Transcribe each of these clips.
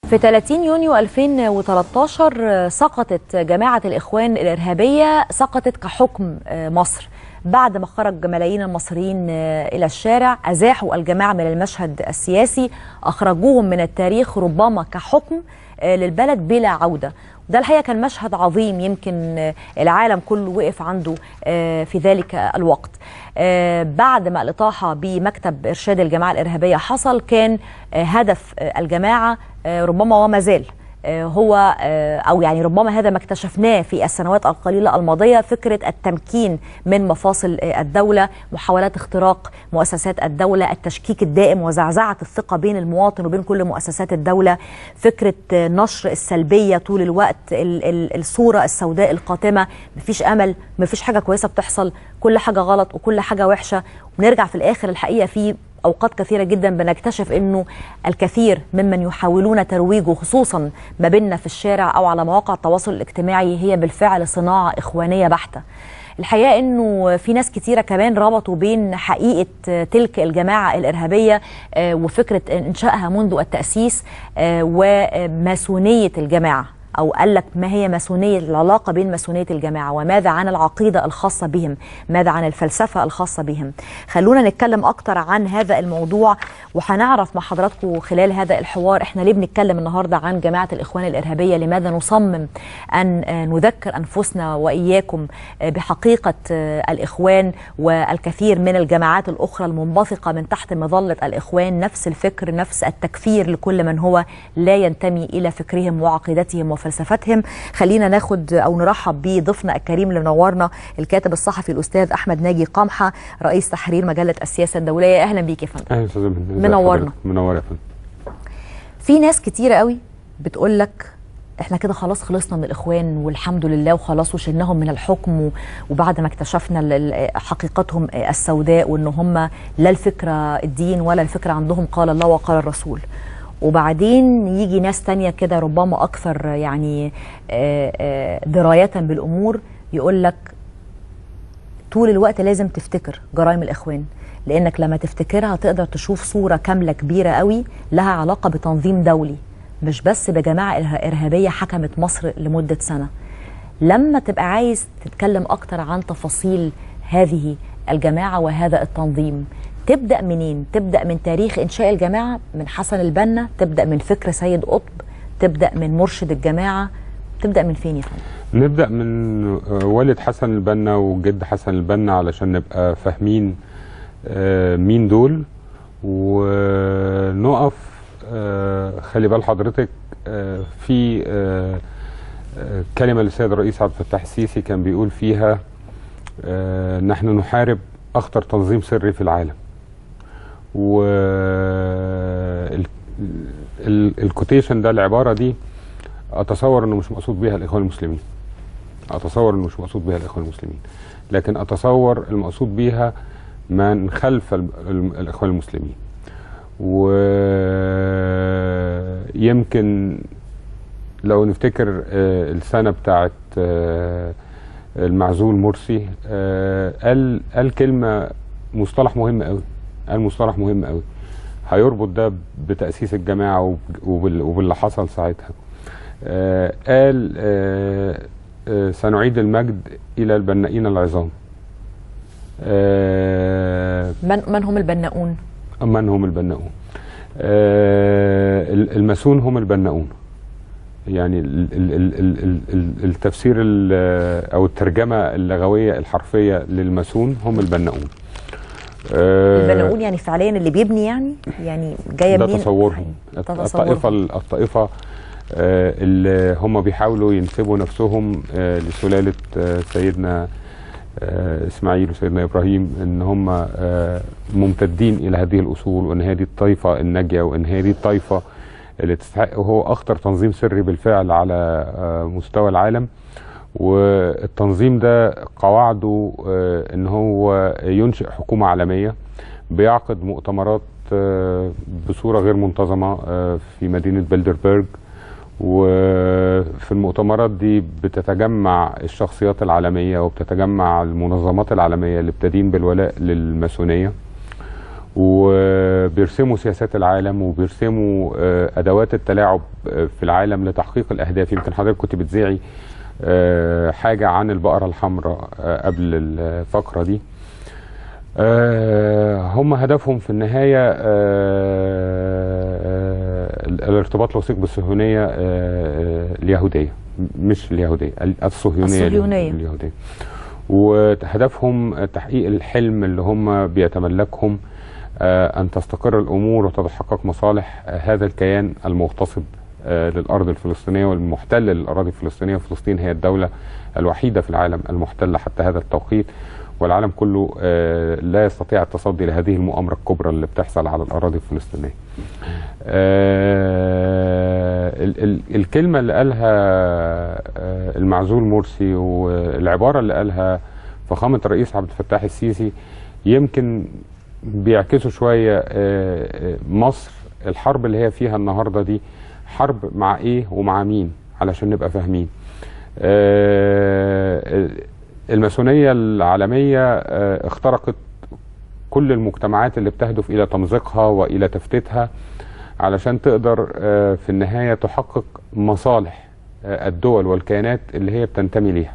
في 30 يونيو 2013 سقطت جماعة الإخوان الإرهابية سقطت كحكم مصر بعد ما خرج ملايين المصريين إلى الشارع أزاحوا الجماعة من المشهد السياسي أخرجوهم من التاريخ ربما كحكم للبلد بلا عودة ده الحقيقة كان مشهد عظيم يمكن العالم كله وقف عنده في ذلك الوقت بعد ما الإطاحة بمكتب إرشاد الجماعة الإرهابية حصل كان هدف الجماعة ربما وما زال هو او يعني ربما هذا ما اكتشفناه في السنوات القليله الماضيه فكره التمكين من مفاصل الدوله، محاولات اختراق مؤسسات الدوله، التشكيك الدائم وزعزعه الثقه بين المواطن وبين كل مؤسسات الدوله، فكره نشر السلبيه طول الوقت، الصوره السوداء القاتمه، مفيش امل، مفيش حاجه كويسه بتحصل، كل حاجه غلط وكل حاجه وحشه، ونرجع في الاخر الحقيقه في اوقات كثيره جدا بنكتشف انه الكثير ممن يحاولون ترويجه خصوصا ما بيننا في الشارع او على مواقع التواصل الاجتماعي هي بالفعل صناعه اخوانيه بحته الحقيقه انه في ناس كتيره كمان ربطوا بين حقيقه تلك الجماعه الارهابيه وفكره انشائها منذ التاسيس وماسونيه الجماعه أو قال لك ما هي ماسونية العلاقة بين ماسونية الجماعة وماذا عن العقيدة الخاصة بهم ماذا عن الفلسفة الخاصة بهم خلونا نتكلم أكتر عن هذا الموضوع وهنعرف مع حضراتكم خلال هذا الحوار إحنا ليه بنتكلم النهاردة عن جماعة الإخوان الإرهابية لماذا نصمم أن نذكر أنفسنا وإياكم بحقيقة الإخوان والكثير من الجماعات الأخرى المنبثقة من تحت مظلة الإخوان نفس الفكر نفس التكفير لكل من هو لا ينتمي إلى فكرهم وعقيدتهم وفلسفتهم فلسفتهم خلينا ناخد او نرحب بضيفنا الكريم اللي منورنا الكاتب الصحفي الاستاذ احمد ناجي قمحه رئيس تحرير مجله السياسه الدوليه اهلا بيك يا فندم اهلا استاذ منورنا منور يا فندم في ناس كتيره قوي بتقول لك احنا كده خلاص خلصنا من الاخوان والحمد لله وخلاص وشلناهم من الحكم وبعد ما اكتشفنا حقيقتهم السوداء وان هم لا الفكره الدين ولا الفكره عندهم قال الله وقال الرسول وبعدين يجي ناس تانية كده ربما أكثر يعني دراية بالأمور يقول لك طول الوقت لازم تفتكر جرائم الإخوان لأنك لما تفتكرها تقدر تشوف صورة كاملة كبيرة قوي لها علاقة بتنظيم دولي مش بس بجماعة إرهابية حكمت مصر لمدة سنة لما تبقى عايز تتكلم أكتر عن تفاصيل هذه الجماعة وهذا التنظيم تبدا منين تبدا من تاريخ انشاء الجماعه من حسن البنا تبدا من فكر سيد قطب تبدا من مرشد الجماعه تبدا من فين يا فندم نبدا من والد حسن البنا وجد حسن البنا علشان نبقى فاهمين مين دول ونقف خلي بال حضرتك في كلمه للسيد الرئيس عبد الفتاح السيسي كان بيقول فيها نحن نحارب اخطر تنظيم سري في العالم و الكوتيشن ده العباره دي اتصور انه مش مقصود بها الاخوان المسلمين اتصور انه مش مقصود بها الاخوان المسلمين لكن اتصور المقصود بها من خلف الاخوان المسلمين ويمكن لو نفتكر السنه بتاعت المعزول مرسي قال قال كلمه مصطلح مهم قوي قال مصطلح مهم قوي هيربط ده بتاسيس الجماعه وباللي حصل ساعتها آه قال آه آه سنعيد المجد الى البنائين العظام من من هم البناؤون من هم البناؤون الماسون هم البناؤون يعني ال ال ال ال التفسير او الترجمه اللغويه الحرفيه للماسون هم البناؤون البناؤون يعني فعليا اللي بيبني يعني يعني جايه منين ده تصورهم الطائفه الطائفه اللي هم بيحاولوا ينسبوا نفسهم لسلاله سيدنا اسماعيل وسيدنا ابراهيم ان هم ممتدين الى هذه الاصول وان هذه الطائفه الناجيه وان هذه الطائفه اللي تستحق وهو اخطر تنظيم سري بالفعل على مستوى العالم والتنظيم ده قواعده ان هو ينشئ حكومه عالميه بيعقد مؤتمرات بصوره غير منتظمه في مدينه بلدربرج وفي المؤتمرات دي بتتجمع الشخصيات العالميه وبتتجمع المنظمات العالميه اللي بتدين بالولاء للماسونيه وبيرسموا سياسات العالم وبيرسموا آه، ادوات التلاعب آه، في العالم لتحقيق الاهداف يمكن حضرتك كنت بتذيعي آه، حاجه عن البقره الحمراء آه، قبل الفقره دي آه، هم هدفهم في النهايه آه، آه، الارتباط الوثيق بالصهيونيه آه، آه، اليهوديه مش اليهوديه الصهيونيه الصهيونية. اليهوديه وهدفهم تحقيق الحلم اللي هم بيتملكهم آه، ان تستقر الامور وتتحقق مصالح آه، هذا الكيان المغتصب آه، للارض الفلسطينيه والمحتل للاراضي الفلسطينيه فلسطين هي الدوله الوحيده في العالم المحتله حتى هذا التوقيت والعالم كله آه، لا يستطيع التصدي لهذه المؤامره الكبرى اللي بتحصل على الاراضي الفلسطينيه. آه، ال- ال- الكلمه اللي قالها آه، المعزول مرسي والعباره اللي قالها فخامه الرئيس عبد الفتاح السيسي يمكن بيعكسوا شويه آه، آه، مصر الحرب اللي هي فيها النهارده دي حرب مع ايه ومع مين علشان نبقى فاهمين. آه، الماسونيه العالميه آه، اخترقت كل المجتمعات اللي بتهدف الى تمزيقها والى تفتيتها علشان تقدر آه، في النهايه تحقق مصالح آه، الدول والكيانات اللي هي بتنتمي ليها.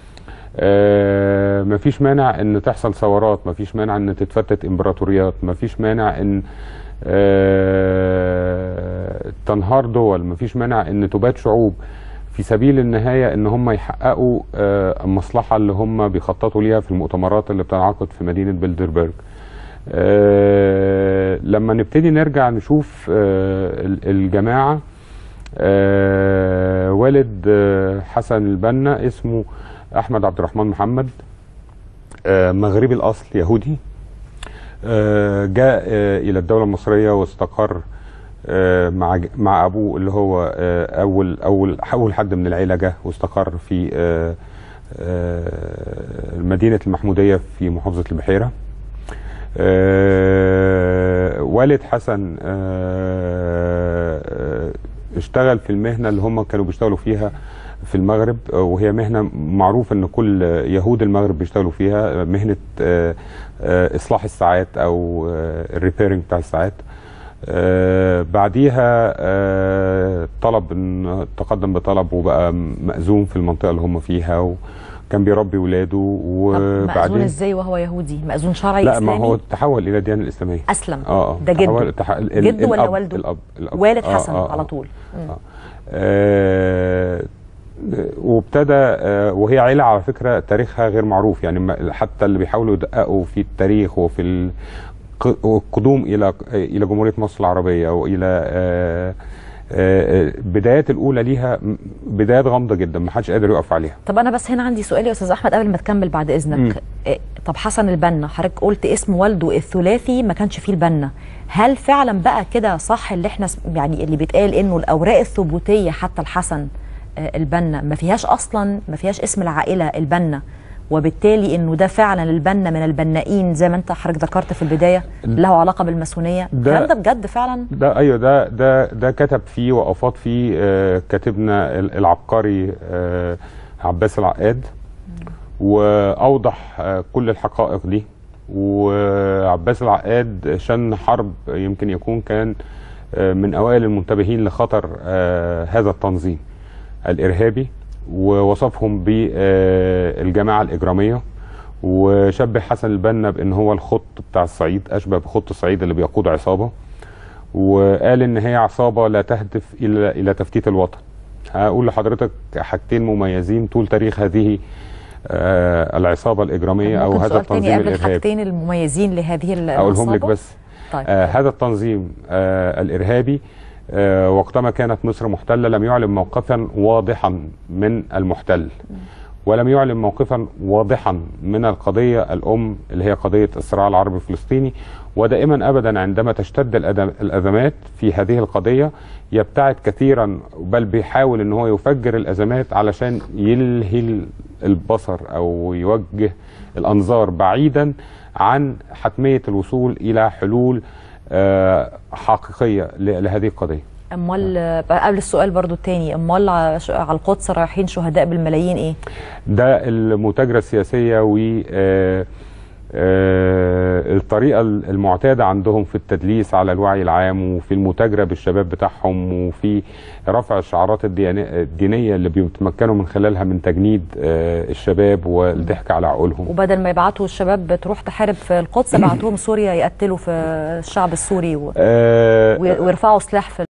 آه، مفيش مانع ان تحصل ثورات، مفيش مانع ان تتفتت امبراطوريات، مفيش مانع ان آه، تنهار دول، مفيش مانع ان تبات شعوب في سبيل النهايه ان هم يحققوا آه، المصلحه اللي هم بيخططوا ليها في المؤتمرات اللي بتنعقد في مدينه بلدربرج. آه، لما نبتدي نرجع نشوف آه، ال- الجماعه آه، والد آه، حسن البنا اسمه احمد عبد الرحمن محمد آه، مغربي الاصل يهودي آه، جاء آه، الى الدوله المصريه واستقر آه، مع ج- مع ابوه اللي هو آه، اول اول اول حد من العيله جه واستقر في آه، آه، مدينه المحموديه في محافظه البحيره آه، والد حسن آه، آه، اشتغل في المهنه اللي هم كانوا بيشتغلوا فيها في المغرب آه، وهي مهنه معروف ان كل يهود المغرب بيشتغلوا فيها مهنه آه، آه، اصلاح الساعات او الريبيرنج بتاع الساعات آه، بعديها آه، طلب ان تقدم بطلب وبقى مأذون في المنطقه اللي هم فيها وكان بيربي ولاده طب مأذون وبعدين ازاي وهو يهودي مأذون شرعي لا اسلامي ما هو تحول الى الديانه الاسلاميه اسلم اه اه ده جده تحول- تح... ال- جده ولا الأب- والده؟ الاب الاب والد آه، حسن آه، على آه. طول مم. آه. آه، وابتدى آه، وهي عيله على فكره تاريخها غير معروف يعني ما- حتى اللي بيحاولوا يدققوا في التاريخ وفي الق- القدوم الى الى جمهوريه مصر العربيه والى آه، آه، بدايات الاولى ليها م- بدايات غامضه جدا ما حدش قادر يقف عليها طب انا بس هنا عندي سؤال يا استاذ احمد قبل ما تكمل بعد مم. اذنك إيه، طب حسن البنا حضرتك قلت اسم والده الثلاثي ما كانش فيه البنا هل فعلا بقى كده صح اللي احنا س- يعني اللي بيتقال انه الاوراق الثبوتيه حتى الحسن آه، البنا ما فيهاش اصلا ما فيهاش اسم العائله البنا وبالتالي انه ده فعلا البنا من البنائين زي ما انت حضرتك ذكرت في البدايه له علاقه بالماسونيه ده- الكلام ده بجد فعلا ده ايوه ده ده ده كتب فيه وافاض فيه آه، كاتبنا ال- العبقري آه، عباس العقاد واوضح آه، كل الحقائق دي وعباس العقاد شن حرب يمكن يكون كان آه، من اوائل المنتبهين لخطر آه، هذا التنظيم الارهابي ووصفهم بالجماعه الاجراميه وشبه حسن البنا بان هو الخط بتاع الصعيد اشبه بخط الصعيد اللي بيقود عصابه وقال ان هي عصابه لا تهدف الى الى تفتيت الوطن هقول لحضرتك حاجتين مميزين طول تاريخ هذه آه، العصابه الاجراميه او ممكن هذا سؤال تاني التنظيم قبل الارهابي الحاجتين المميزين لهذه ال- اقولهم لك العصابة؟ بس طيب آه هذا التنظيم آه الارهابي آه وقتما كانت مصر محتله لم يعلن موقفا واضحا من المحتل ولم يعلن موقفا واضحا من القضيه الام اللي هي قضيه الصراع العربي الفلسطيني ودائما ابدا عندما تشتد الأدم- الازمات في هذه القضيه يبتعد كثيرا بل بيحاول ان هو يفجر الازمات علشان يلهي البصر او يوجه الانظار بعيدا عن حتميه الوصول الى حلول آه، حقيقيه ل- لهذه القضيه امال آه، قبل السؤال برضو التاني امال ع- ش- على القدس رايحين شهداء بالملايين ايه ده المتاجره السياسيه و آه، آه، الطريقة المعتادة عندهم في التدليس على الوعي العام وفي المتاجرة بالشباب بتاعهم وفي رفع الشعارات الدياني- الدينية اللي بيتمكنوا من خلالها من تجنيد آه، الشباب والضحك على عقولهم وبدل ما يبعتوا الشباب تروح تحارب في القدس بعتوهم سوريا يقتلوا في الشعب السوري و... آه، ويرفعوا سلاح في